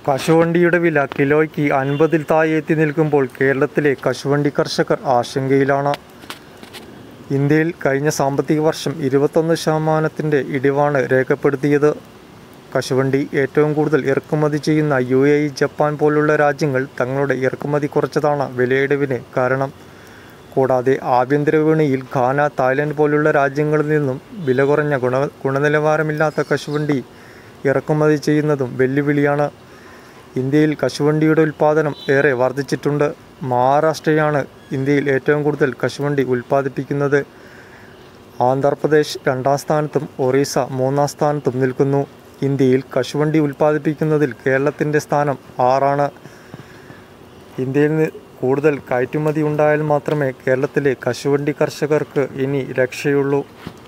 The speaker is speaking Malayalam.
കശുവണ്ടിയുടെ വില കിലോയ്ക്ക് അൻപതിൽ താഴെ എത്തി നിൽക്കുമ്പോൾ കേരളത്തിലെ കശുവണ്ടി കർഷകർ ആശങ്കയിലാണ് ഇന്ത്യയിൽ കഴിഞ്ഞ സാമ്പത്തിക വർഷം ഇരുപത്തൊന്ന് ശതമാനത്തിൻ്റെ ഇടിവാണ് രേഖപ്പെടുത്തിയത് കശുവണ്ടി ഏറ്റവും കൂടുതൽ ഇറക്കുമതി ചെയ്യുന്ന യു എ ഇ ജപ്പാൻ പോലുള്ള രാജ്യങ്ങൾ തങ്ങളുടെ ഇറക്കുമതി കുറച്ചതാണ് വിലയിടിവിന് കാരണം കൂടാതെ ആഭ്യന്തര വിപണിയിൽ ഘാന തായ്ലൻഡ് പോലുള്ള രാജ്യങ്ങളിൽ നിന്നും വില കുറഞ്ഞ ഗുണ ഗുണനിലവാരമില്ലാത്ത കശുവണ്ടി ഇറക്കുമതി ചെയ്യുന്നതും വെല്ലുവിളിയാണ് ഇന്ത്യയിൽ കശുവണ്ടിയുടെ ഉൽപ്പാദനം ഏറെ വർദ്ധിച്ചിട്ടുണ്ട് മഹാരാഷ്ട്രയാണ് ഇന്ത്യയിൽ ഏറ്റവും കൂടുതൽ കശുവണ്ടി ഉൽപ്പാദിപ്പിക്കുന്നത് ആന്ധ്രാപ്രദേശ് രണ്ടാം സ്ഥാനത്തും ഒറീസ മൂന്നാം സ്ഥാനത്തും നിൽക്കുന്നു ഇന്ത്യയിൽ കശുവണ്ടി ഉൽപ്പാദിപ്പിക്കുന്നതിൽ കേരളത്തിൻ്റെ സ്ഥാനം ആറാണ് ഇന്ത്യയിൽ നിന്ന് കൂടുതൽ കയറ്റുമതി ഉണ്ടായാൽ മാത്രമേ കേരളത്തിലെ കശുവണ്ടി കർഷകർക്ക് ഇനി രക്ഷയുള്ളൂ